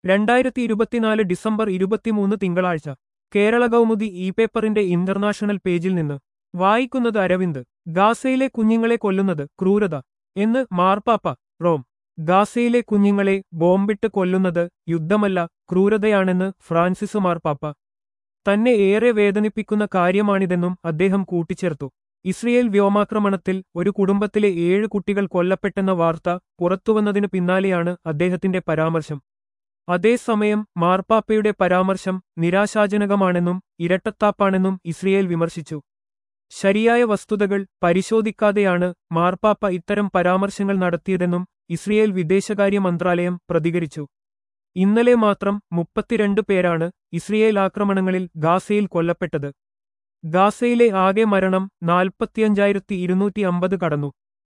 രണ്ടായിരത്തി ഇരുപത്തിനാല് ഡിസംബർ ഇരുപത്തിമൂന്ന് തിങ്കളാഴ്ച കേരള കൗമുദി ഇ പേപ്പറിന്റെ ഇന്റർനാഷണൽ പേജിൽ നിന്ന് വായിക്കുന്നത് അരവിന്ദ് ഗാസയിലെ കുഞ്ഞുങ്ങളെ കൊല്ലുന്നത് ക്രൂരത എന്ന് മാർപ്പാപ്പ റോം ഗാസയിലെ കുഞ്ഞുങ്ങളെ ബോംബിട്ട് കൊല്ലുന്നത് യുദ്ധമല്ല ക്രൂരതയാണെന്ന് ഫ്രാൻസിസ് മാർപ്പാപ്പ തന്നെ ഏറെ വേദനിപ്പിക്കുന്ന കാര്യമാണിതെന്നും അദ്ദേഹം കൂട്ടിച്ചേർത്തു ഇസ്രയേൽ വ്യോമാക്രമണത്തിൽ ഒരു കുടുംബത്തിലെ ഏഴ് കുട്ടികൾ കൊല്ലപ്പെട്ടെന്ന വാർത്ത പുറത്തുവന്നതിനു പിന്നാലെയാണ് അദ്ദേഹത്തിന്റെ പരാമർശം അതേസമയം മാർപ്പാപ്പയുടെ പരാമർശം നിരാശാജനകമാണെന്നും ഇരട്ടത്താപ്പാണെന്നും ഇസ്രയേൽ വിമർശിച്ചു ശരിയായ വസ്തുതകൾ പരിശോധിക്കാതെയാണ് മാർപ്പാപ്പ ഇത്തരം പരാമർശങ്ങൾ നടത്തിയതെന്നും ഇസ്രയേൽ വിദേശകാര്യ മന്ത്രാലയം പ്രതികരിച്ചു ഇന്നലെ മാത്രം മുപ്പത്തിരണ്ട് പേരാണ് ഇസ്രയേൽ ആക്രമണങ്ങളിൽ ഗാസയിൽ കൊല്ലപ്പെട്ടത് ഗാസയിലെ ആകെ മരണം നാൽപ്പത്തിയഞ്ചായിരത്തി ഇരുന്നൂറ്റി അമ്പത് കടന്നു